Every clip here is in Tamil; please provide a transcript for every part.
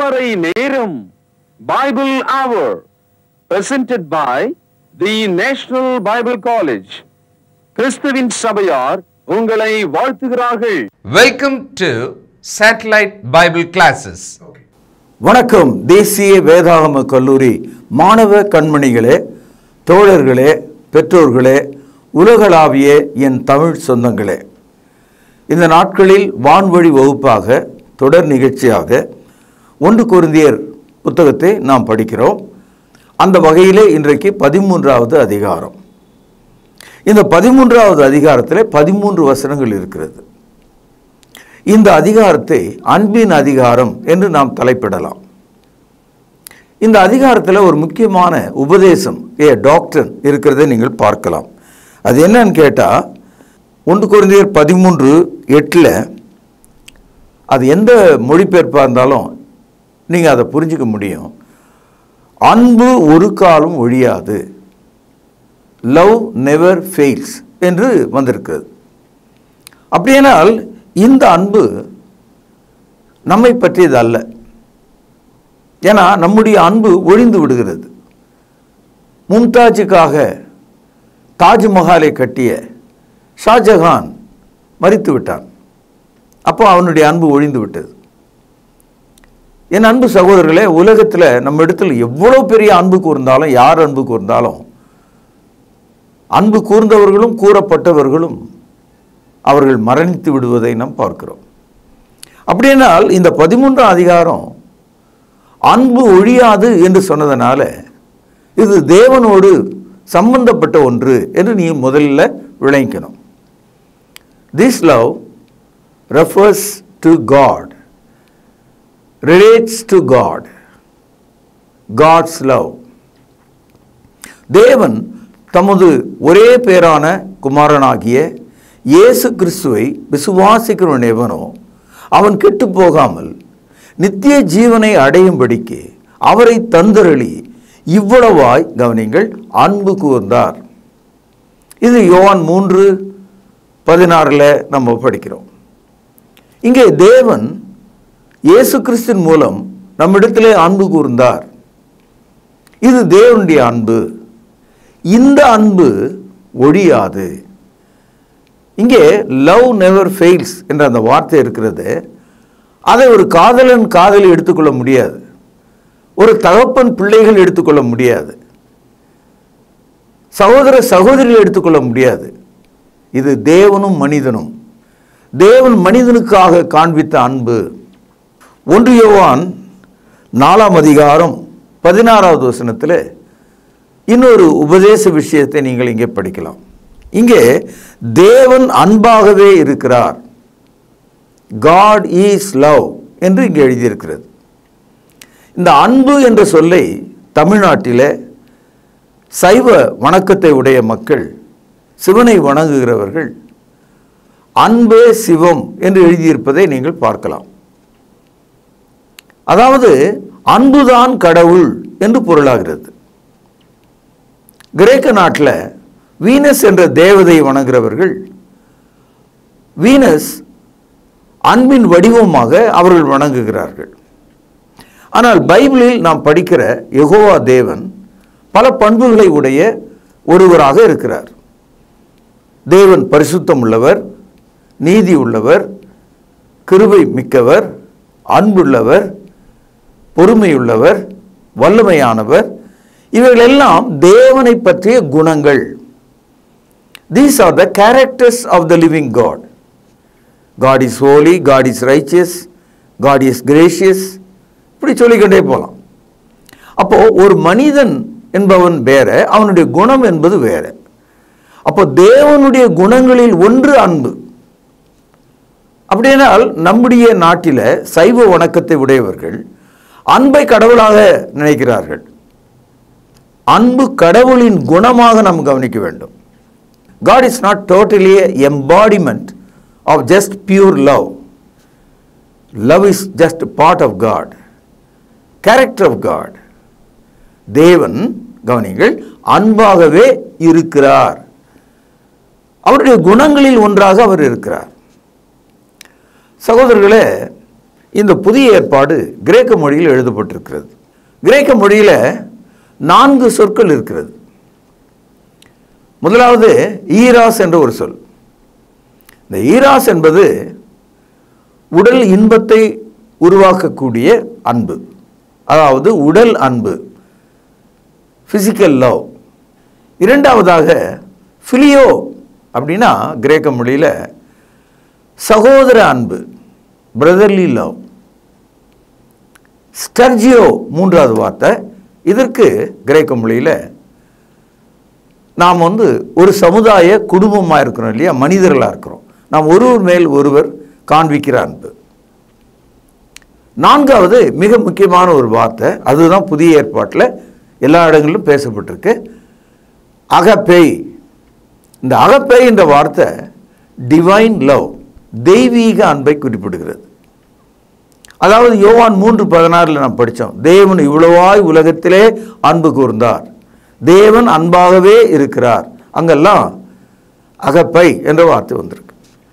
திருமறை நேரம் பைபிள் அவர் presented by the national Bible college கிறிஸ்துவின் சபையார் உங்களை வாழ்த்துகிறார்கள் Welcome to Satellite Bible Classes. வணக்கம் தேசிய வேதாகம கல்லூரி மாணவ கண்மணிகளே தோழர்களே பெற்றோர்களே உலகளாவிய என் தமிழ் சொந்தங்களே இந்த நாட்களில் வான்வழி வகுப்பாக தொடர் நிகழ்ச்சியாக ஒன்று குருந்தியர் புத்தகத்தை நாம் படிக்கிறோம் அந்த வகையிலே இன்றைக்கு பதிமூன்றாவது அதிகாரம் இந்த பதிமூன்றாவது அதிகாரத்தில் பதிமூன்று வசனங்கள் இருக்கிறது இந்த அதிகாரத்தை அன்பின் அதிகாரம் என்று நாம் தலைப்பிடலாம் இந்த அதிகாரத்தில் ஒரு முக்கியமான உபதேசம் ஏ டாக்டர் இருக்கிறதை நீங்கள் பார்க்கலாம் அது என்னன்னு கேட்டால் ஒன்று குழந்தையர் பதிமூன்று எட்டில் அது எந்த மொழிபெயர்ப்பாக இருந்தாலும் நீங்கள் அதை புரிஞ்சுக்க முடியும் அன்பு ஒரு காலம் ஒழியாது லவ் நெவர் ஃபெயில்ஸ் என்று வந்திருக்கிறது அப்படியானால் இந்த அன்பு நம்மை பற்றியது அல்ல ஏன்னா நம்முடைய அன்பு ஒழிந்து விடுகிறது மும்தாஜுக்காக தாஜ்மஹாலை கட்டிய ஷாஜஹான் மறித்து விட்டான் அப்போ அவனுடைய அன்பு ஒழிந்து விட்டது என் அன்பு சகோதரர்களே உலகத்தில் நம்ம இடத்துல எவ்வளோ பெரிய அன்பு கூர்ந்தாலும் யார் அன்பு கூர்ந்தாலும் அன்பு கூர்ந்தவர்களும் கூறப்பட்டவர்களும் அவர்கள் மரணித்து விடுவதை நாம் பார்க்கிறோம் அப்படியானால் இந்த பதிமூன்றாம் அதிகாரம் அன்பு ஒழியாது என்று சொன்னதனால இது தேவனோடு சம்பந்தப்பட்ட ஒன்று என்று நீ முதல்ல விளங்கிக்கணும் this love refers to God relates to God God's love தேவன் தமது ஒரே பேரான குமாரனாகிய இயேசு கிறிஸ்துவை விசுவாசிக்கிறவன் எவனோ அவன் கெட்டு போகாமல் நித்திய ஜீவனை அடையும்படிக்கு அவரை தந்தரளி இவ்வளவாய் கவனிங்கள் அன்பு கூர்ந்தார் இது யோவான் மூன்று பதினாறில் நம்ம படிக்கிறோம் இங்கே தேவன் இயேசு கிறிஸ்தின் மூலம் நம்மிடத்திலே அன்பு கூர்ந்தார் இது தேவனுடைய அன்பு இந்த அன்பு ஒழியாது இங்கே லவ் நெவர் ஃபெயில்ஸ் என்ற அந்த வார்த்தை இருக்கிறது அதை ஒரு காதலன் காதலி எடுத்துக்கொள்ள முடியாது ஒரு தகப்பன் பிள்ளைகள் எடுத்துக்கொள்ள முடியாது சகோதர சகோதரிகள் எடுத்துக்கொள்ள முடியாது இது தேவனும் மனிதனும் தேவன் மனிதனுக்காக காண்பித்த அன்பு ஒன்று யோவான் நாலாம் அதிகாரம் பதினாறாவது வசனத்தில் இன்னொரு உபதேச விஷயத்தை நீங்கள் இங்கே படிக்கலாம் இங்கே தேவன் அன்பாகவே இருக்கிறார் காட் ஈஸ் லவ் என்று இங்கே எழுதியிருக்கிறது இந்த அன்பு என்ற சொல்லை தமிழ்நாட்டில் சைவ வணக்கத்தை உடைய மக்கள் சிவனை வணங்குகிறவர்கள் அன்பே சிவம் என்று எழுதியிருப்பதை நீங்கள் பார்க்கலாம் அதாவது அன்புதான் கடவுள் என்று பொருளாகிறது கிரேக்க நாட்டில் வீனஸ் என்ற தேவதை வணங்குகிறவர்கள் வீனஸ் அன்பின் வடிவமாக அவர்கள் வணங்குகிறார்கள் ஆனால் பைபிளில் நாம் படிக்கிற யெகோவா தேவன் பல பண்புகளை உடைய ஒருவராக இருக்கிறார் தேவன் பரிசுத்தம் உள்ளவர் நீதி உள்ளவர் கிருபை மிக்கவர் அன்புள்ளவர் பொறுமையுள்ளவர் வல்லமையானவர் இவைகளெல்லாம் தேவனை பற்றிய குணங்கள் these are the characters of the living God God is holy God is righteous God is gracious இப்படி சொல்லிக்கொண்டே போகலாம் அப்போ ஒரு மனிதன் என்பவன் வேற அவனுடைய குணம் என்பது வேற அப்போ தேவனுடைய குணங்களில் ஒன்று அன்பு அப்படியானால் நம்முடைய நாட்டில் சைவ வணக்கத்தை உடையவர்கள் அன்பை கடவுளாக நினைக்கிறார்கள் அன்பு கடவுளின் குணமாக நாம் கவனிக்க வேண்டும் God is not totally embodiment of just pure love love is just part of God character of God தேவன் கவனிங்கள் அன்பாகவே இருக்கிறார் அவருடைய குணங்களில் ஒன்றாக அவர் இருக்கிறார் சகோதரர்களே இந்த புதிய ஏற்பாடு கிரேக்க மொழியில் எழுதப்பட்டிருக்கிறது கிரேக்க மொழியில் நான்கு சொற்கள் இருக்கிறது முதலாவது ஈராஸ் என்ற ஒரு சொல் இந்த ஈராஸ் என்பது உடல் இன்பத்தை உருவாக்கக்கூடிய அன்பு அதாவது உடல் அன்பு ஃபிசிக்கல் லவ் இரண்டாவதாக ஃபிலியோ அப்படின்னா கிரேக்க மொழியில் சகோதர அன்பு பிரதர்லி லவ் ஸ்டர்ஜியோ மூன்றாவது வார்த்தை இதற்கு கிரேக்க மொழியில் நாம் வந்து ஒரு சமுதாய குடும்பமாக இருக்கிறோம் இல்லையா மனிதர்களாக இருக்கிறோம் நாம் ஒருவர் மேல் ஒருவர் காண்பிக்கிற அன்பு நான்காவது மிக முக்கியமான ஒரு வார்த்தை அதுதான் புதிய ஏற்பாட்டில் எல்லா இடங்களிலும் பேசப்பட்டிருக்கு அகப்பேய் இந்த அகப்பேய் என்ற வார்த்தை டிவைன் லவ் தெய்வீக அன்பை குறிப்பிடுகிறது அதாவது யோவான் மூன்று பதினாறில் நாம் படித்தோம் தேவன் இவ்வளவாய் உலகத்திலே அன்பு கூர்ந்தார் தேவன் அன்பாகவே இருக்கிறார் அங்கெல்லாம் அகப்பை என்ற வார்த்தை வந்திருக்கு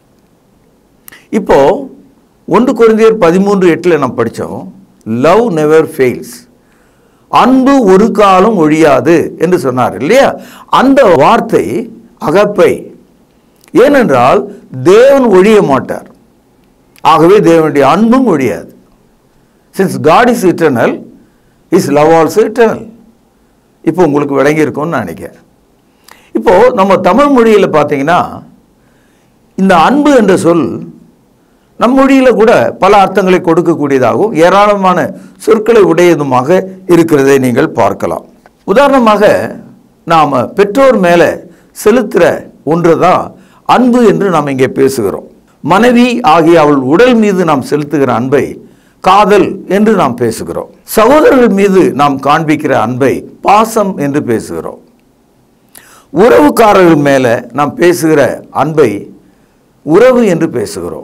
இப்போ ஒன்று குறைந்தியர் பதிமூன்று எட்டில் நாம் படித்தோம் லவ் நெவர் ஃபெயில்ஸ் அன்பு ஒரு காலம் ஒழியாது என்று சொன்னார் இல்லையா அந்த வார்த்தை அகப்பை ஏனென்றால் தேவன் ஒழிய மாட்டார் ஆகவே தேவனுடைய அன்பும் ஒழியாது since God is eternal is love also eternal இப்போ உங்களுக்கு விளங்கி இருக்கும்னு நான் நினைக்கிறேன் இப்போ நம்ம தமிழ் மொழியில் பார்த்தீங்கன்னா இந்த அன்பு என்ற சொல் நம் மொழியில் கூட பல அர்த்தங்களை கொடுக்கக்கூடியதாகவும் ஏராளமான சொற்களை உடையதுமாக இருக்கிறதை நீங்கள் பார்க்கலாம் உதாரணமாக நாம் பெற்றோர் மேலே செலுத்துகிற ஒன்று தான் அன்பு என்று நாம் இங்கே பேசுகிறோம் மனைவி ஆகிய அவள் உடல் மீது நாம் செலுத்துகிற அன்பை காதல் என்று நாம் பேசுகிறோம் சகோதரர்கள் மீது நாம் காண்பிக்கிற அன்பை பாசம் என்று பேசுகிறோம் உறவுக்காரர்கள் மேலே நாம் பேசுகிற அன்பை உறவு என்று பேசுகிறோம்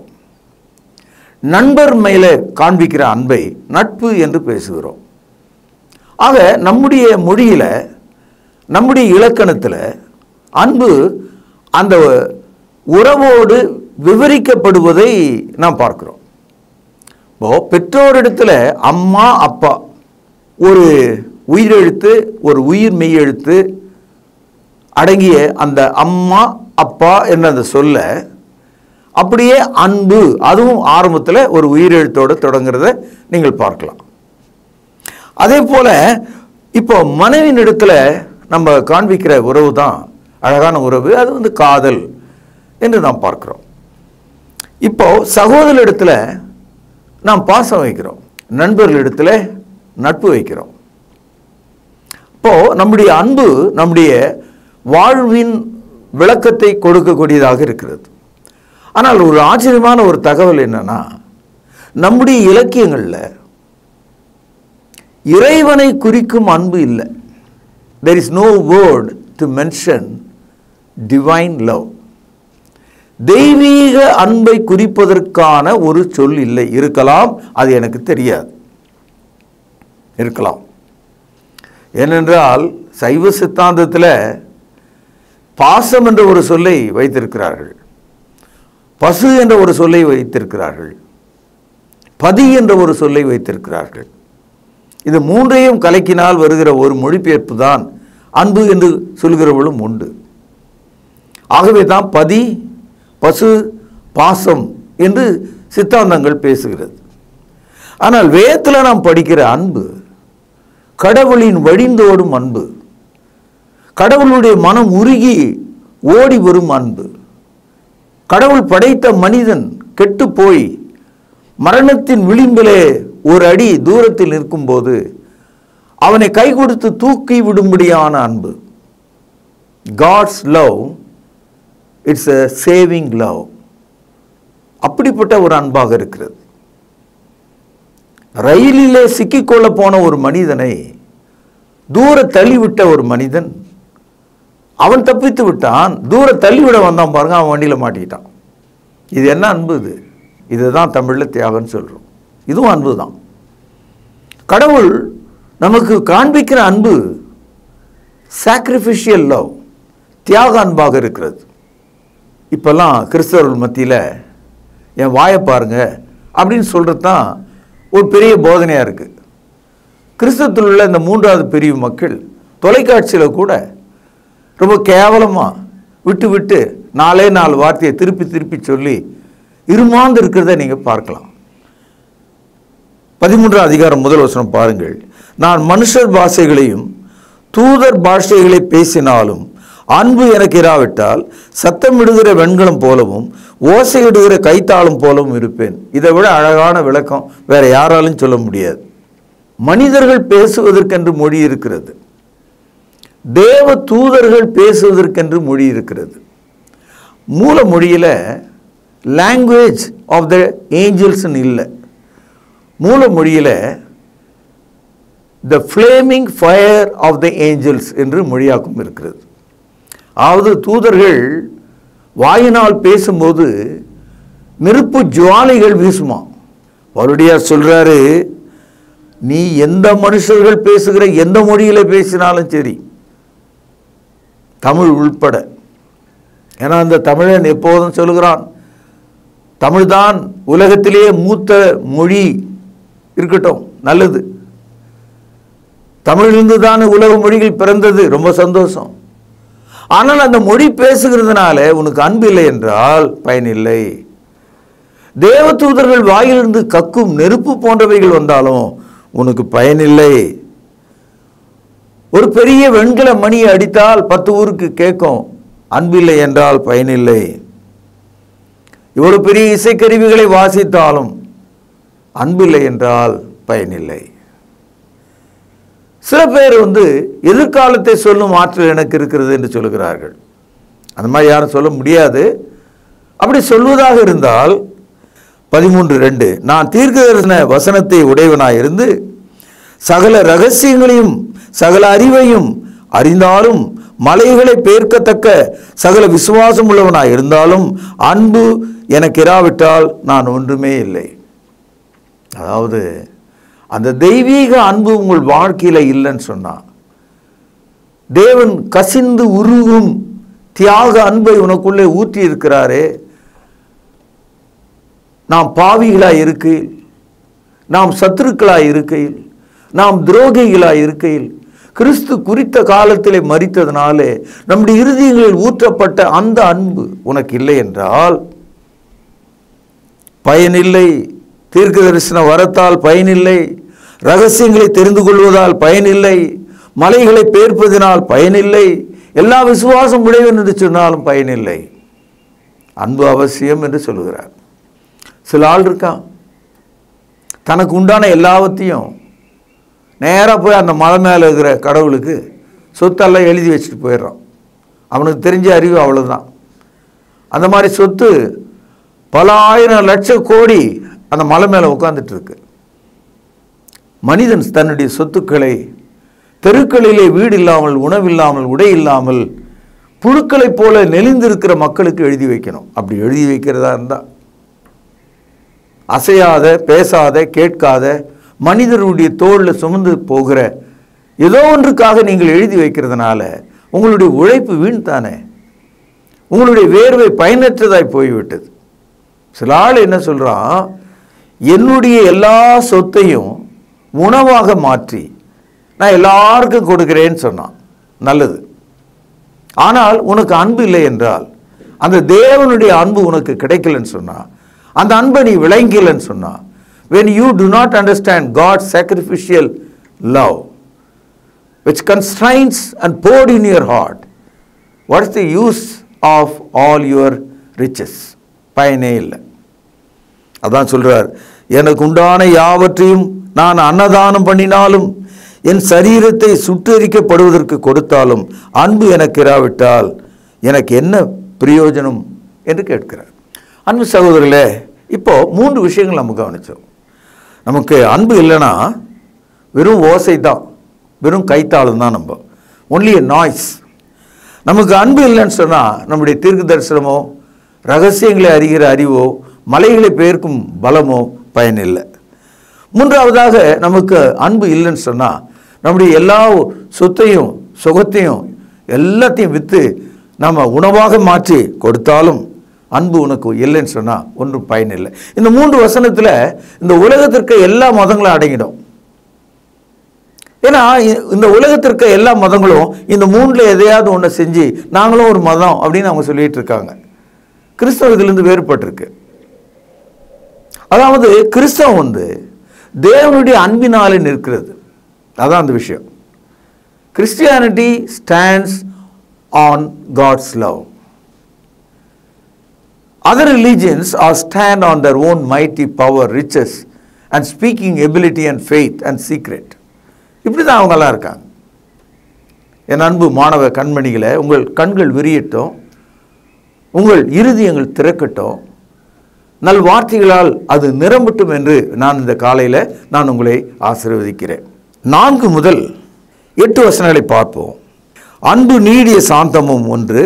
நண்பர் மேலே காண்பிக்கிற அன்பை நட்பு என்று பேசுகிறோம் ஆக நம்முடைய மொழியில் நம்முடைய இலக்கணத்தில் அன்பு அந்த உறவோடு விவரிக்கப்படுவதை நாம் பார்க்கிறோம் இப்போ பெற்றோரிடத்துல அம்மா அப்பா ஒரு உயிரெழுத்து ஒரு உயிர் மெய்யெழுத்து அடங்கிய அந்த அம்மா அப்பா என்ற அந்த சொல்ல அப்படியே அன்பு அதுவும் ஆரம்பத்தில் ஒரு உயிரெழுத்தோடு தொடங்குறத நீங்கள் பார்க்கலாம் அதே போல் இப்போ மனைவியின் இடத்துல நம்ம காண்பிக்கிற உறவு தான் அழகான உறவு அது வந்து காதல் என்று நாம் பார்க்கிறோம் இப்போ சகோதரிடத்துல நாம் பாசம் வைக்கிறோம் நண்பர்களிடத்துல நட்பு வைக்கிறோம் இப்போ நம்முடைய அன்பு நம்முடைய வாழ்வின் விளக்கத்தை கொடுக்கக்கூடியதாக இருக்கிறது ஆனால் ஒரு ஆச்சரியமான ஒரு தகவல் என்னன்னா நம்முடைய இலக்கியங்களில் இறைவனை குறிக்கும் அன்பு இல்லை there is no word to mention divine love தெய்வீக அன்பை குறிப்பதற்கான ஒரு சொல் இல்லை இருக்கலாம் அது எனக்கு தெரியாது இருக்கலாம் ஏனென்றால் சைவ சித்தாந்தத்தில் பாசம் என்ற ஒரு சொல்லை வைத்திருக்கிறார்கள் பசு என்ற ஒரு சொல்லை வைத்திருக்கிறார்கள் பதி என்ற ஒரு சொல்லை வைத்திருக்கிறார்கள் இது மூன்றையும் கலக்கினால் வருகிற ஒரு மொழிபெயர்ப்பு தான் அன்பு என்று சொல்கிறவளும் உண்டு ஆகவே தான் பதி பசு பாசம் என்று சித்தாந்தங்கள் பேசுகிறது ஆனால் வேதத்தில் நாம் படிக்கிற அன்பு கடவுளின் வழிந்தோடும் அன்பு கடவுளுடைய மனம் உருகி ஓடி வரும் அன்பு கடவுள் படைத்த மனிதன் கெட்டு போய் மரணத்தின் விளிம்பிலே ஒரு அடி தூரத்தில் நிற்கும்போது அவனை கை கொடுத்து தூக்கி விடும்படியான அன்பு God's love it's a saving love அப்படிப்பட்ட ஒரு அன்பாக இருக்கிறது ரயிலிலே சிக்கிக்கொள்ள போன ஒரு மனிதனை தூர தள்ளிவிட்ட ஒரு மனிதன் அவன் தப்பித்து விட்டான் தூர தள்ளிவிட வந்தான் பாருங்க அவன் வண்டியில் மாட்டிக்கிட்டான் இது என்ன அன்பு இது இதுதான் தமிழில் தியாகம்னு சொல்கிறோம் இதுவும் அன்பு தான் கடவுள் நமக்கு காண்பிக்கிற அன்பு சாக்ரிஃபிஷியல் லவ் தியாக அன்பாக இருக்கிறது இப்போல்லாம் கிறிஸ்தவர்கள் மத்தியில் என் வாயை பாருங்க அப்படின்னு சொல்கிறது தான் ஒரு பெரிய போதனையாக இருக்குது கிறிஸ்தத்தில் உள்ள இந்த மூன்றாவது பிரிவு மக்கள் தொலைக்காட்சியில் கூட ரொம்ப கேவலமாக விட்டு விட்டு நாலே நாலு வார்த்தையை திருப்பி திருப்பி சொல்லி இருமாந்து இருக்கிறத நீங்கள் பார்க்கலாம் பதிமூன்றாம் அதிகாரம் முதல் வசனம் பாருங்கள் நான் மனுஷர் பாஷைகளையும் தூதர் பாஷைகளை பேசினாலும் அன்பு எனக்கு இராவிட்டால் சத்தமிடுகிற வெண்கலம் போலவும் ஓசையிடுகிற கைத்தாளம் போலவும் இருப்பேன் இதை விட அழகான விளக்கம் வேற யாராலும் சொல்ல முடியாது மனிதர்கள் பேசுவதற்கென்று மொழி இருக்கிறது தேவ தூதர்கள் பேசுவதற்கென்று மொழி இருக்கிறது மூல மொழியில் லாங்குவேஜ் ஆஃப் த ஏஞ்சல்ஸ்னு இல்லை மூல மொழியில் the flaming fire of the angels என்று மொழியாக்கம் இருக்கிறது அதாவது தூதர்கள் வாயினால் பேசும்போது நெருப்பு ஜுவாலைகள் வீசுமா மறுபடியாக சொல்றாரு நீ எந்த மனுஷர்கள் பேசுகிற எந்த மொழியில பேசினாலும் சரி தமிழ் உள்பட ஏன்னா அந்த தமிழன் எப்போதும் சொல்லுகிறான் தமிழ்தான் உலகத்திலேயே மூத்த மொழி இருக்கட்டும் நல்லது தமிழிலிருந்து தான் உலக மொழிகள் பிறந்தது ரொம்ப சந்தோஷம் ஆனால் அந்த மொழி பேசுகிறதுனால உனக்கு அன்பு இல்லை என்றால் பயனில்லை தேவ தூதர்கள் வாயிலிருந்து கக்கும் நெருப்பு போன்றவைகள் வந்தாலும் உனக்கு பயனில்லை ஒரு பெரிய வெண்கல மணியை அடித்தால் பத்து ஊருக்கு கேட்கும் அன்பில்லை என்றால் பயனில்லை இவ்வளவு பெரிய இசைக்கருவிகளை வாசித்தாலும் அன்பில்லை என்றால் பயனில்லை சில பேர் வந்து எதிர்காலத்தை சொல்லும் ஆற்றல் எனக்கு இருக்கிறது என்று சொல்லுகிறார்கள் அந்த மாதிரி யாரும் சொல்ல முடியாது அப்படி சொல்வதாக இருந்தால் பதிமூன்று ரெண்டு நான் தீர்க்கதரிசன வசனத்தை உடையவனாயிருந்து சகல ரகசியங்களையும் சகல அறிவையும் அறிந்தாலும் மலைகளை பேர்க்கத்தக்க சகல விசுவாசம் உள்ளவனாய் இருந்தாலும் அன்பு எனக்கு இராவிட்டால் நான் ஒன்றுமே இல்லை அதாவது அந்த தெய்வீக அன்பு உங்கள் வாழ்க்கையில் இல்லைன்னு சொன்னா தேவன் கசிந்து உருகும் தியாக அன்பை உனக்குள்ளே ஊற்றி இருக்கிறாரே நாம் பாவிகளாய் இருக்கையில் நாம் சத்துருக்களாய் இருக்கையில் நாம் துரோகிகளாய் இருக்கையில் கிறிஸ்து குறித்த காலத்திலே மறித்ததினாலே நம்முடைய இறுதிகளில் ஊற்றப்பட்ட அந்த அன்பு உனக்கு இல்லை என்றால் பயனில்லை தீர்க்க தரிசன வரத்தால் பயனில்லை ரகசியங்களை தெரிந்து கொள்வதால் பயனில்லை மலைகளை பேர்ப்பதினால் பயனில்லை எல்லா விசுவாசம் உடையவன் என்று சொன்னாலும் பயனில்லை அன்பு அவசியம் என்று சொல்லுகிறார் சில ஆள் இருக்கான் தனக்கு உண்டான எல்லாவற்றையும் நேராக போய் அந்த மலை மேலே இருக்கிற கடவுளுக்கு சொத்தெல்லாம் எழுதி வச்சுட்டு போயிடுறான் அவனுக்கு தெரிஞ்ச அறிவு அவ்வளவுதான் அந்த மாதிரி சொத்து பல ஆயிரம் லட்சம் கோடி அந்த மலை மேலே உட்கார்ந்துட்டு இருக்கு மனிதன் தன்னுடைய சொத்துக்களை தெருக்களிலே வீடு இல்லாமல் உணவில்லாமல் உடை இல்லாமல் புழுக்களைப் போல நெளிந்திருக்கிற மக்களுக்கு எழுதி வைக்கணும் அப்படி எழுதி வைக்கிறதா இருந்தால் அசையாத பேசாத கேட்காத மனிதருடைய தோளில் சுமந்து போகிற ஏதோ ஒன்றுக்காக நீங்கள் எழுதி வைக்கிறதுனால உங்களுடைய உழைப்பு வீண் தானே உங்களுடைய வேர்வை பயனற்றதாய் போய்விட்டது சில ஆள் என்ன சொல்றான் என்னுடைய எல்லா சொத்தையும் உணவாக மாற்றி நான் எல்லாருக்கும் கொடுக்கிறேன்னு சொன்னான் நல்லது ஆனால் உனக்கு அன்பு இல்லை என்றால் அந்த தேவனுடைய அன்பு உனக்கு கிடைக்கலன்னு சொன்னா அந்த அன்பை நீ விளங்கலன்னு சொன்னா when you do not understand God's sacrificial love which constrains and poured in your heart what is the use of all your riches பயனே இல்லை அதான் சொல்றார் எனக்கு உண்டான யாவற்றையும் நான் அன்னதானம் பண்ணினாலும் என் சரீரத்தை சுட்டரிக்கப்படுவதற்கு கொடுத்தாலும் அன்பு எனக்கு இராவிட்டால் எனக்கு என்ன பிரயோஜனம் என்று கேட்கிறார் அன்பு சகோதரர்களே இப்போ மூன்று விஷயங்கள் நம்ம கவனிச்சோம் நமக்கு அன்பு இல்லைன்னா வெறும் ஓசை தான் வெறும் கைத்தாளம் தான் நம்ம ஒன்லி a நாய்ஸ் நமக்கு அன்பு இல்லைன்னு சொன்னால் நம்முடைய தீர்க்க தரிசனமோ ரகசியங்களை அறிகிற அறிவோ மலைகளை பெயர்க்கும் பலமோ பயனில்லை மூன்றாவதாக நமக்கு அன்பு இல்லைன்னு சொன்னால் நம்முடைய எல்லா சொத்தையும் சுகத்தையும் எல்லாத்தையும் விற்று நம்ம உணவாக மாற்றி கொடுத்தாலும் அன்பு உனக்கு இல்லைன்னு சொன்னால் ஒன்றும் பயன் இல்லை இந்த மூன்று வசனத்தில் இந்த உலகத்திற்கு எல்லா மதங்களும் அடங்கிடும் ஏன்னா இ- இந்த உலகத்திற்கு எல்லா மதங்களும் இந்த மூணில் எதையாவது ஒன்று செஞ்சு நாங்களும் ஒரு மதம் அப்படின்னு அவங்க சொல்லிட்டு இருக்காங்க கிறிஸ்தவம் இதிலிருந்து வேறுபட்டிருக்கு அதாவது கிறிஸ்தவம் வந்து தேவனுடைய அன்பினாலே நிற்கிறது அதான் அந்த விஷயம் Christianity stands on God's love other religions are stand on their own mighty power riches and speaking ability and faith and secret இப்படி தான் அவங்கெல்லாம் இருக்காங்க என் அன்பு மாணவ கண்மணிகளை உங்கள் கண்கள் விரியட்டும் உங்கள் இருதயங்கள் திறக்கட்டும் நல் வார்த்தைகளால் அது நிரம்பட்டும் என்று நான் இந்த காலையில் நான் உங்களை ஆசீர்வதிக்கிறேன் நான்கு முதல் எட்டு வசனங்களை பார்ப்போம் அன்பு நீடிய சாந்தமும் ஒன்று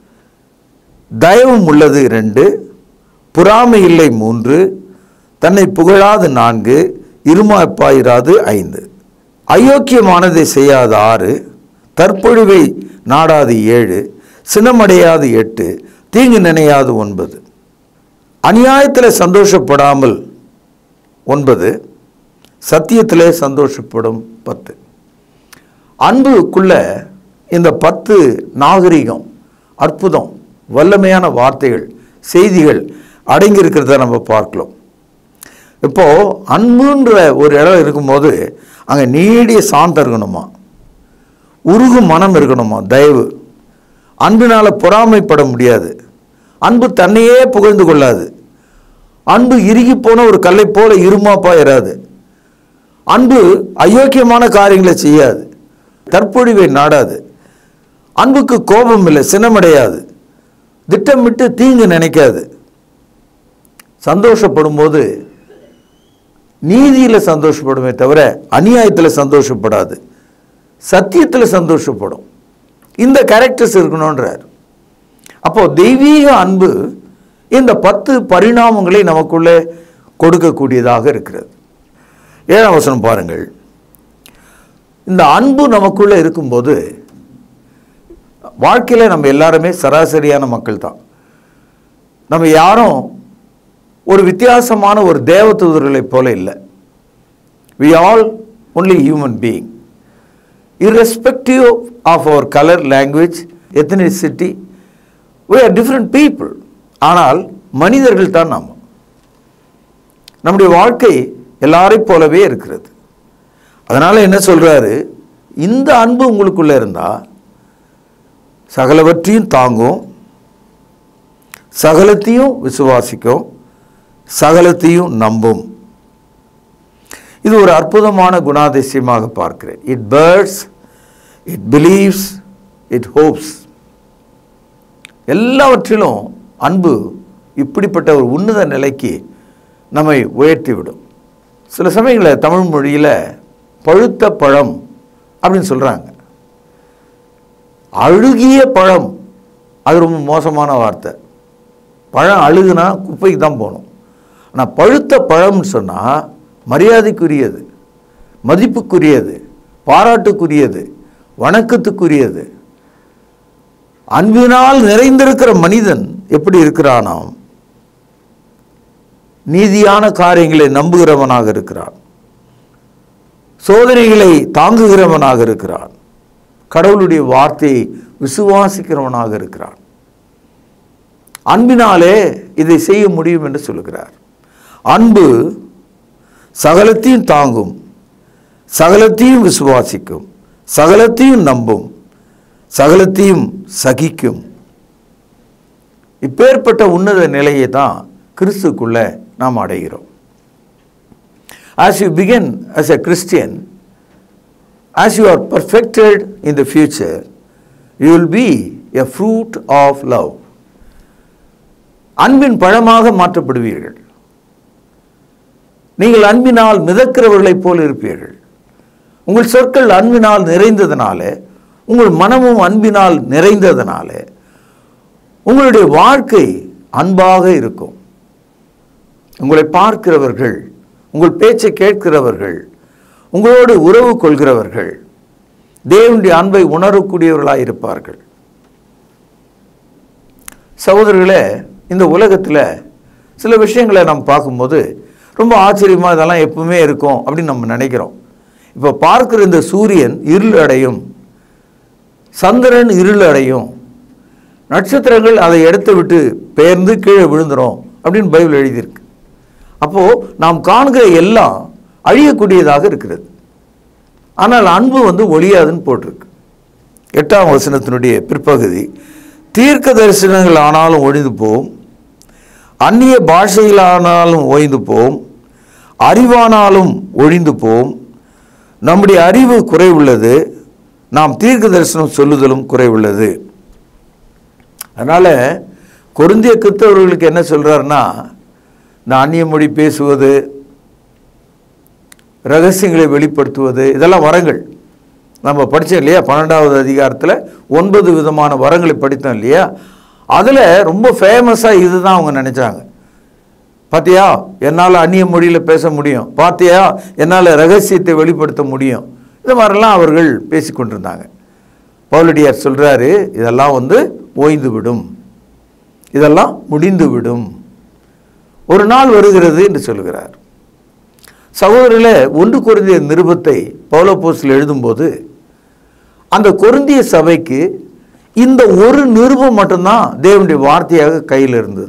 தயவும் உள்ளது இரண்டு பொறாமை இல்லை மூன்று தன்னை புகழாது நான்கு இருமாப்பாயிராது ஐந்து அயோக்கியமானதை செய்யாத ஆறு தற்பொழிவை நாடாது ஏழு சினமடையாது எட்டு தீங்கு நினையாது ஒன்பது அநியாயத்தில் சந்தோஷப்படாமல் ஒன்பது சத்தியத்திலே சந்தோஷப்படும் பத்து அன்புக்குள்ள இந்த பத்து நாகரிகம் அற்புதம் வல்லமையான வார்த்தைகள் செய்திகள் அடங்கி இருக்கிறத நம்ம பார்க்கலாம் இப்போ அன்புன்ற ஒரு இடம் இருக்கும்போது அங்கே நீடிய சாந்தம் இருக்கணுமா உருகும் மனம் இருக்கணுமா தயவு அன்பினால் பொறாமைப்பட முடியாது அன்பு தன்னையே புகழ்ந்து கொள்ளாது அன்பு இறுகி போன ஒரு கல்லை போல இருமாப்பா இராது அன்பு அயோக்கியமான காரியங்களை செய்யாது தற்பொழிவை நாடாது அன்புக்கு கோபம் இல்லை சினமடையாது திட்டமிட்டு தீங்கு நினைக்காது சந்தோஷப்படும் போது நீதியில் சந்தோஷப்படுமே தவிர அநியாயத்தில் சந்தோஷப்படாது சத்தியத்தில் சந்தோஷப்படும் இந்த கேரக்டர்ஸ் இருக்கணுன்றார் அப்போ தெய்வீக அன்பு இந்த பத்து பரிணாமங்களை நமக்குள்ளே கொடுக்கக்கூடியதாக இருக்கிறது ஏழாம் வசனம் பாருங்கள் இந்த அன்பு நமக்குள்ளே இருக்கும்போது வாழ்க்கையில் நம்ம எல்லாருமே சராசரியான மக்கள் தான் நம்ம யாரும் ஒரு வித்தியாசமான ஒரு தேவதூதர்களைப் போல இல்லை we all only human being irrespective of our color, language, ethnicity, we are different people. ஆனால் மனிதர்கள் தான் நாம் நம்முடைய வாழ்க்கை எல்லாரைப் போலவே இருக்கிறது அதனால் என்ன சொல்றாரு இந்த அன்பு உங்களுக்குள்ள இருந்தா சகலவற்றையும் தாங்கும் சகலத்தையும் விசுவாசிக்கும் சகலத்தையும் நம்பும் இது ஒரு அற்புதமான குணாதிசயமாக பார்க்கிறேன் it bears it believes it hopes எல்லாவற்றிலும் அன்பு இப்படிப்பட்ட ஒரு உன்னத நிலைக்கு நம்மை உயர்த்திவிடும் சில சமயங்களில் தமிழ் மொழியில் பழுத்த பழம் அப்படின்னு சொல்கிறாங்க அழுகிய பழம் அது ரொம்ப மோசமான வார்த்தை பழம் அழுகுனா குப்பைக்கு தான் போகணும் ஆனால் பழுத்த பழம்னு சொன்னால் மரியாதைக்குரியது மதிப்புக்குரியது பாராட்டுக்குரியது வணக்கத்துக்குரியது அன்பினால் நிறைந்திருக்கிற மனிதன் எப்படி இருக்கிறானாம் நீதியான காரியங்களை நம்புகிறவனாக இருக்கிறான் சோதனைகளை தாங்குகிறவனாக இருக்கிறான் கடவுளுடைய வார்த்தையை விசுவாசிக்கிறவனாக இருக்கிறான் அன்பினாலே இதை செய்ய முடியும் என்று சொல்லுகிறார் அன்பு சகலத்தையும் தாங்கும் சகலத்தையும் விசுவாசிக்கும் சகலத்தையும் நம்பும் சகலத்தையும் சகிக்கும் இப்பேற்பட்ட உன்னத நிலையை தான் கிறிஸ்துக்குள்ள நாம் அடைகிறோம் as you begin as a Christian as you are perfected in the future you will be a fruit of love அன்பின் பழமாக மாற்றப்படுவீர்கள் நீங்கள் அன்பினால் மிதக்கிறவர்களைப் போல் இருப்பீர்கள் உங்கள் சொற்கள் அன்பினால் நிறைந்ததனால உங்கள் மனமும் அன்பினால் நிறைந்ததனால உங்களுடைய வாழ்க்கை அன்பாக இருக்கும் உங்களை பார்க்கிறவர்கள் உங்கள் பேச்சை கேட்கிறவர்கள் உங்களோடு உறவு கொள்கிறவர்கள் தேவனுடைய அன்பை உணரக்கூடியவர்களாக இருப்பார்கள் சகோதரர்களே இந்த உலகத்தில் சில விஷயங்களை நம்ம பார்க்கும்போது ரொம்ப ஆச்சரியமாக இதெல்லாம் எப்பவுமே இருக்கும் அப்படின்னு நம்ம நினைக்கிறோம் இப்போ பார்க்குற இந்த சூரியன் இருள் அடையும் சந்திரன் இருள் அடையும் நட்சத்திரங்கள் அதை இடத்தை விட்டு பெயர்ந்து கீழே விழுந்துரும் அப்படின்னு பைபிள் எழுதியிருக்கு அப்போது நாம் காண்கிற எல்லாம் அழியக்கூடியதாக இருக்கிறது ஆனால் அன்பு வந்து ஒளியாதுன்னு போட்டிருக்கு எட்டாம் வசனத்தினுடைய பிற்பகுதி தீர்க்க தரிசனங்கள் ஆனாலும் ஒழிந்து போம் அந்நிய பாஷைகளானாலும் ஓய்ந்து போம் அறிவானாலும் ஒழிந்து போம் நம்முடைய அறிவு குறைவுள்ளது நாம் தீர்க்க தரிசனம் சொல்லுதலும் குறைவுள்ளது அதனால் கொருந்திய கிறிஸ்தவர்களுக்கு என்ன சொல்கிறாருன்னா இந்த அந்நிய மொழி பேசுவது ரகசியங்களை வெளிப்படுத்துவது இதெல்லாம் வரங்கள் நம்ம படித்தோம் இல்லையா பன்னெண்டாவது அதிகாரத்தில் ஒன்பது விதமான வரங்களை படித்தோம் இல்லையா அதில் ரொம்ப ஃபேமஸாக இதுதான் அவங்க நினச்சாங்க பார்த்தியா என்னால் அந்நிய மொழியில் பேச முடியும் பார்த்தியா என்னால் ரகசியத்தை வெளிப்படுத்த முடியும் இது மாதிரிலாம் அவர்கள் பேசிக்கொண்டிருந்தாங்க பவுலடியார் சொல்கிறாரு இதெல்லாம் வந்து ஓய்ந்து விடும் இதெல்லாம் முடிந்து விடும் ஒரு நாள் வருகிறது என்று சொல்கிறார் சகோதரில் ஒன்று குருந்திய நிருபத்தை பௌலப்போஸ்டில் எழுதும்போது அந்த கொருந்திய சபைக்கு இந்த ஒரு நிருபம் மட்டும்தான் தேவனுடைய வார்த்தையாக கையில் இருந்தது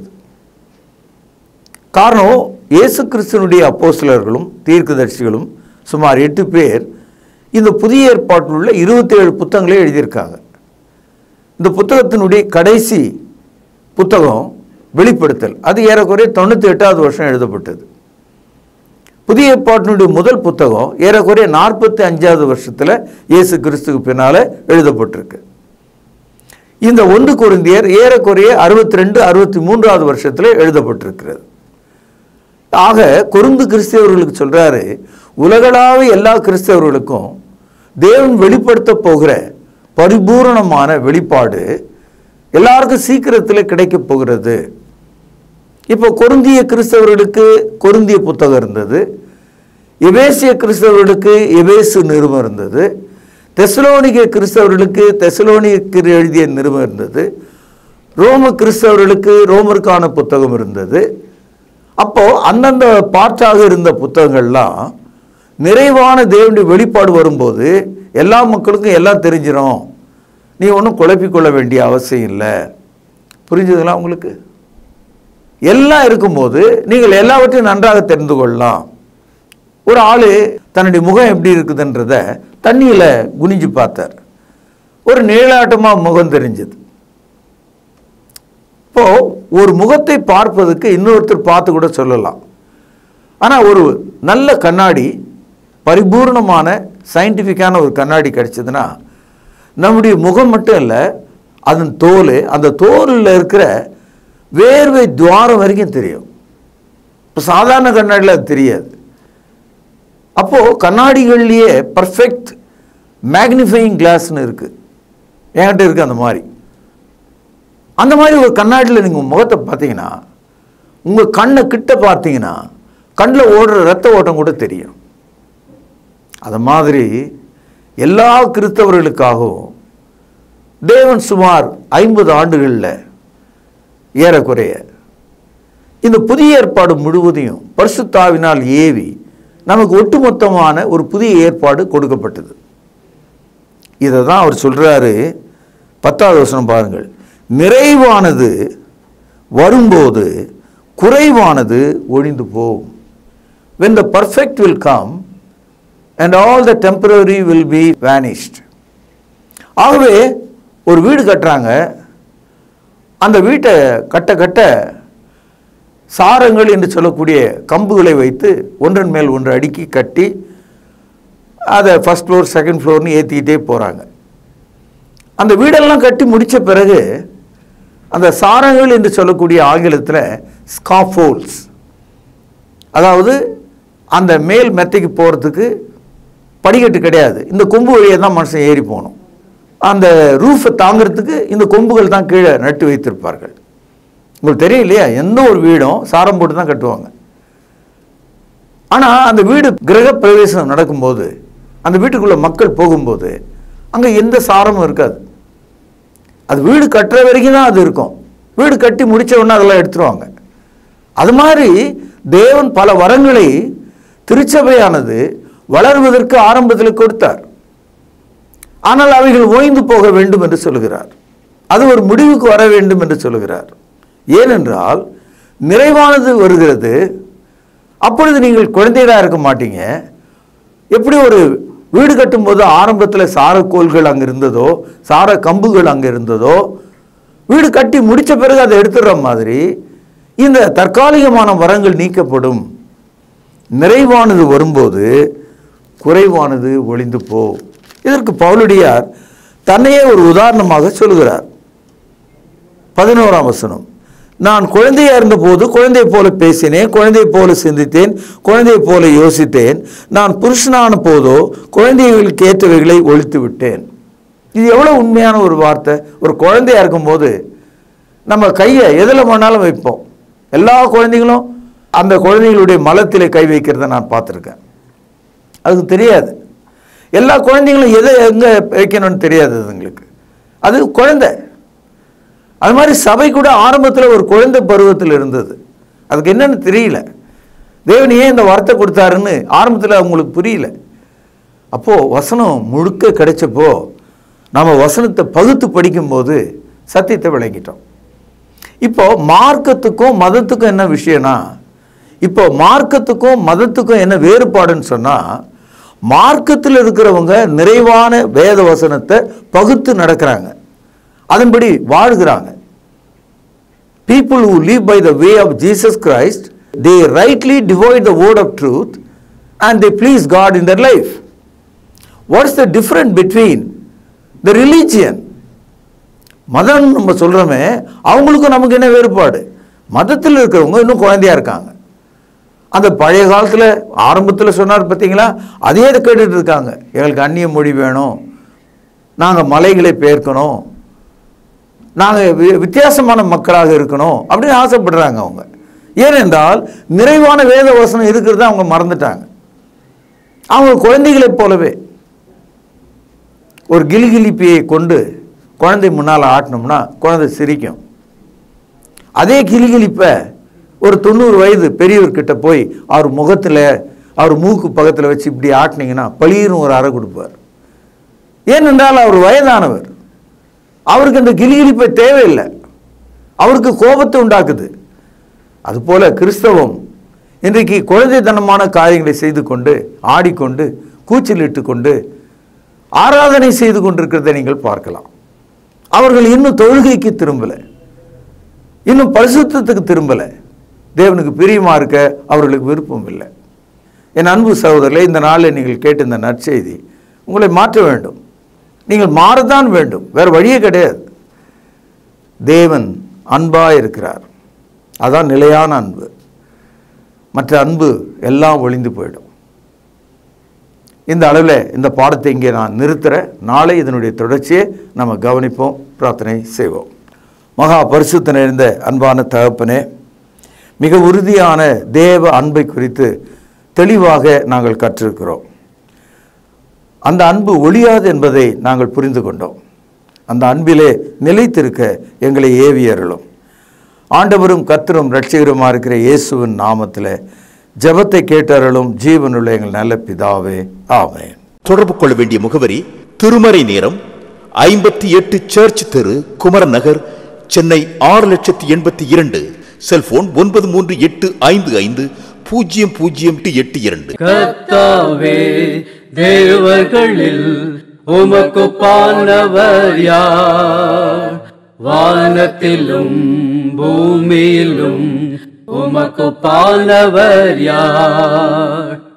காரணம் இயேசு கிறிஸ்துவனுடைய அப்போஸ்தலர்களும் தீர்க்கதரிசிகளும் சுமார் எட்டு பேர் இந்த புதிய ஏற்பாட்டில் உள்ள இருபத்தேழு புத்தகங்களை எழுதியிருக்காங்க இந்த புத்தகத்தினுடைய கடைசி புத்தகம் வெளிப்படுத்தல் அது ஏறக்குறைய தொண்ணூற்றி எட்டாவது வருஷம் எழுதப்பட்டது புதிய ஏற்பாட்டினுடைய முதல் புத்தகம் ஏறக்குறைய நாற்பத்தி அஞ்சாவது வருஷத்தில் இயேசு கிறிஸ்துக்கு பின்னால் எழுதப்பட்டிருக்கு இந்த ஒன்று குருந்தியர் ஏறக்குறைய அறுபத்தி ரெண்டு அறுபத்தி மூன்றாவது வருஷத்தில் எழுதப்பட்டிருக்கிறது ஆக கொருந்து கிறிஸ்தவர்களுக்கு சொல்றாரு உலகளாவிய எல்லா கிறிஸ்தவர்களுக்கும் தேவன் வெளிப்படுத்த போகிற பரிபூரணமான வெளிப்பாடு எல்லாருக்கும் சீக்கிரத்தில் கிடைக்க போகிறது இப்போ கொருந்திய கிறிஸ்தவர்களுக்கு கொருந்திய புத்தகம் இருந்தது எபேசிய கிறிஸ்தவர்களுக்கு எபேசு நிருபம் இருந்தது தெசலோனிக கிறிஸ்தவர்களுக்கு தெசலோனிக்கு எழுதிய நிருபம் இருந்தது ரோம கிறிஸ்தவர்களுக்கு ரோமருக்கான புத்தகம் இருந்தது அப்போ அந்தந்த பாற்றாக இருந்த புத்தகங்கள்லாம் நிறைவான தேவனுடைய வெளிப்பாடு வரும்போது எல்லா மக்களுக்கும் எல்லாம் தெரிஞ்சிடும் நீ ஒன்றும் குழப்பிக்கொள்ள வேண்டிய அவசியம் இல்லை புரிஞ்சுதுங்களா உங்களுக்கு எல்லாம் இருக்கும்போது நீங்கள் எல்லாவற்றையும் நன்றாக தெரிந்து கொள்ளலாம் ஒரு ஆள் தன்னுடைய முகம் எப்படி இருக்குதுன்றத தண்ணியில் குனிஞ்சு பார்த்தார் ஒரு நீளாட்டமாக முகம் தெரிஞ்சது இப்போ ஒரு முகத்தை பார்ப்பதுக்கு இன்னொருத்தர் பார்த்து கூட சொல்லலாம் ஆனால் ஒரு நல்ல கண்ணாடி பரிபூர்ணமான சயின்டிஃபிக்கான ஒரு கண்ணாடி கிடைச்சதுன்னா நம்முடைய முகம் மட்டும் இல்லை அதன் தோல் அந்த தோலில் இருக்கிற வேர்வை துவாரம் வரைக்கும் தெரியும் இப்போ சாதாரண கண்ணாடியில் அது தெரியாது அப்போது கண்ணாடிகள்லேயே பர்ஃபெக்ட் மேக்னிஃபையிங் கிளாஸ்னு இருக்குது என்கிட்ட இருக்குது அந்த மாதிரி அந்த மாதிரி ஒரு கண்ணாடியில் நீங்கள் முகத்தை பார்த்தீங்கன்னா உங்கள் கண்ணை கிட்ட பார்த்தீங்கன்னா கண்ணில் ஓடுற ரத்த ஓட்டம் கூட தெரியும் அது மாதிரி எல்லா கிறிஸ்தவர்களுக்காகவும் தேவன் சுமார் ஐம்பது ஆண்டுகளில் ஏறக்குறைய இந்த புதிய ஏற்பாடு முழுவதையும் பரிசுத்தாவினால் ஏவி நமக்கு ஒட்டுமொத்தமான ஒரு புதிய ஏற்பாடு கொடுக்கப்பட்டது இதை தான் அவர் சொல்கிறாரு பத்தாவது வசனம் பாருங்கள் நிறைவானது வரும்போது குறைவானது ஒழிந்து போகும் when the perfect will come and all the temporary will be vanished ஆகவே ஒரு வீடு கட்டுறாங்க அந்த வீட்டை கட்ட கட்ட சாரங்கள் என்று சொல்லக்கூடிய கம்புகளை வைத்து ஒன்றன் மேல் ஒன்று அடுக்கி கட்டி அதை ஃபஸ்ட் ஃப்ளோர் செகண்ட் ஃப்ளோர்னு ஏற்றிக்கிட்டே போகிறாங்க அந்த வீடெல்லாம் கட்டி முடித்த பிறகு அந்த சாரங்கள் என்று சொல்லக்கூடிய ஆங்கிலத்தில் ஸ்காஃபோல்ஸ் அதாவது அந்த மேல் மெத்தைக்கு போகிறதுக்கு படிக்கட்டு கிடையாது இந்த கொம்பு வழியாக தான் மனுஷன் ஏறி போகணும் அந்த ரூஃபை தாங்கிறதுக்கு இந்த கொம்புகள் தான் கீழே நட்டு வைத்திருப்பார்கள் உங்களுக்கு தெரியும் இல்லையா எந்த ஒரு வீடும் சாரம் போட்டு தான் கட்டுவாங்க ஆனால் அந்த வீடு கிரக பிரவேசம் நடக்கும்போது அந்த வீட்டுக்குள்ளே மக்கள் போகும்போது அங்கே எந்த சாரமும் இருக்காது அது வீடு கட்டுற வரைக்கும் தான் அது இருக்கும் வீடு கட்டி முடிச்ச உடனே அதெல்லாம் எடுத்துருவாங்க அது மாதிரி தேவன் பல வரங்களை திருச்சபையானது வளர்வதற்கு ஆரம்பத்தில் கொடுத்தார் ஆனால் அவைகள் ஓய்ந்து போக வேண்டும் என்று சொல்கிறார் அது ஒரு முடிவுக்கு வர வேண்டும் என்று சொல்கிறார் ஏனென்றால் நிறைவானது வருகிறது அப்பொழுது நீங்கள் குழந்தைகளாக இருக்க மாட்டீங்க எப்படி ஒரு வீடு கட்டும்போது ஆரம்பத்தில் சாரக்கோள்கள் அங்கே இருந்ததோ சார கம்புகள் அங்கே இருந்ததோ வீடு கட்டி முடிச்ச பிறகு அதை எடுத்துடுற மாதிரி இந்த தற்காலிகமான வரங்கள் நீக்கப்படும் நிறைவானது வரும்போது குறைவானது ஒளிந்து போ இதற்கு பவுலடியார் தன்னையே ஒரு உதாரணமாக சொல்கிறார் பதினோராம் வசனம் நான் குழந்தையா இருந்தபோது குழந்தை போல பேசினேன் குழந்தை போல சிந்தித்தேன் குழந்தை போல யோசித்தேன் நான் புருஷனான போதோ குழந்தைகளுக்கு ஏற்றவைகளை ஒழித்து விட்டேன் இது எவ்வளோ உண்மையான ஒரு வார்த்தை ஒரு குழந்தையா இருக்கும்போது நம்ம கையை எதில் வேணாலும் வைப்போம் எல்லா குழந்தைகளும் அந்த குழந்தைகளுடைய மலத்திலே கை வைக்கிறத நான் பார்த்துருக்கேன் அதுக்கு தெரியாது எல்லா குழந்தைங்களும் எதை எங்கே வைக்கணும்னு தெரியாது அதுங்களுக்கு அது குழந்தை அது மாதிரி சபை கூட ஆரம்பத்தில் ஒரு குழந்தை பருவத்தில் இருந்தது அதுக்கு என்னன்னு தெரியல தேவன் ஏன் இந்த வார்த்தை கொடுத்தாருன்னு ஆரம்பத்தில் அவங்களுக்கு புரியல அப்போது வசனம் முழுக்க கிடைச்சப்போ நம்ம வசனத்தை பகுத்து படிக்கும்போது சத்தியத்தை விளங்கிட்டோம் இப்போ மார்க்கத்துக்கும் மதத்துக்கும் என்ன விஷயம்னா இப்போ மார்க்கத்துக்கும் மதத்துக்கும் என்ன வேறுபாடுன்னு சொன்னால் மார்க்கத்தில் இருக்கிறவங்க நிறைவான வேத வசனத்தை பகுத்து நடக்கிறாங்க அதன்படி வாழ்கிறாங்க people who live by the way of Jesus Christ, they rightly divide the word of truth and they please God in their life. What's the difference between the religion? மதம் நம்ம சொல்கிறோமே அவங்களுக்கும் நமக்கு என்ன வேறுபாடு மதத்தில் இருக்கிறவங்க இன்னும் குழந்தையா இருக்காங்க அந்த பழைய காலத்தில் ஆரம்பத்தில் சொன்னார் பார்த்தீங்களா அதே இதை கேட்டுட்டு இருக்காங்க எங்களுக்கு அந்நிய மொழி வேணும் நாங்கள் மலைகளை பெயர்க்கணும் நாங்கள் வித்தியாசமான மக்களாக இருக்கணும் அப்படின்னு ஆசைப்படுறாங்க அவங்க ஏனென்றால் நிறைவான வேத வசனம் இருக்கிறத அவங்க மறந்துட்டாங்க அவங்க குழந்தைகளைப் போலவே ஒரு கிலிகிலிப்பியை கொண்டு குழந்தை முன்னால் ஆட்டினோம்னா குழந்தை சிரிக்கும் அதே கிலிகிலிப்பை ஒரு தொண்ணூறு வயது பெரியவர்கிட்ட போய் அவர் முகத்தில் அவர் மூக்கு பக்கத்தில் வச்சு இப்படி ஆட்டினீங்கன்னா பளிர்னு ஒரு அறை கொடுப்பார் ஏனென்றால் அவர் வயதானவர் அவருக்கு அந்த கிளிகிழிப்பை தேவையில்லை அவருக்கு கோபத்தை உண்டாக்குது அதுபோல கிறிஸ்தவம் இன்றைக்கு குழந்தைத்தனமான காரியங்களை செய்து கொண்டு ஆடிக்கொண்டு கூச்சலிட்டு கொண்டு ஆராதனை செய்து கொண்டிருக்கிறதை நீங்கள் பார்க்கலாம் அவர்கள் இன்னும் தொழுகைக்கு திரும்பலை இன்னும் பரிசுத்தத்துக்கு திரும்பலை தேவனுக்கு பிரியமா இருக்க அவர்களுக்கு விருப்பம் இல்லை என் அன்பு சகோதரர்களே இந்த நாளில் நீங்கள் கேட்ட இந்த நற்செய்தி உங்களை மாற்ற வேண்டும் நீங்கள் மாறத்தான் வேண்டும் வேறு வழியே கிடையாது தேவன் அன்பாக இருக்கிறார் அதான் நிலையான அன்பு மற்ற அன்பு எல்லாம் ஒளிந்து போயிடும் இந்த அளவில் இந்த பாடத்தை இங்கே நான் நிறுத்துகிறேன் நாளை இதனுடைய தொடர்ச்சியை நம்ம கவனிப்போம் பிரார்த்தனை செய்வோம் மகா பரிசுத்த நிறைந்த அன்பான தகப்பனே மிக உறுதியான தேவ அன்பை குறித்து தெளிவாக நாங்கள் கற்றிருக்கிறோம் அந்த அன்பு ஒழியாது என்பதை நாங்கள் புரிந்து கொண்டோம் அந்த அன்பிலே நிலைத்திருக்க எங்களை ஏவியருளும் ஆண்டவரும் கர்த்தரும் ரட்சிகருமா இருக்கிற இயேசுவின் நாமத்தில் ஜெபத்தை கேட்டருளும் ஜீவனுள்ள எங்கள் நல்ல பிதாவே ஆமென் தொடர்பு கொள்ள வேண்டிய முகவரி திருமறை நேரம் ஐம்பத்தி எட்டு சர்ச் தெரு குமரன் நகர் சென்னை ஆறு லட்சத்தி எண்பத்தி இரண்டு செல்போன் ஒன்பது மூன்று எட்டு ஐந்து ஐந்து பூஜ்ஜியம் பூஜ்ஜியம் எட்டு இரண்டு கர்த்தாவே தேவர்களில் உமக்குப்பானவர் யார் வானத்திலும் பூமியிலும் உமக்குப்பானவர் யார்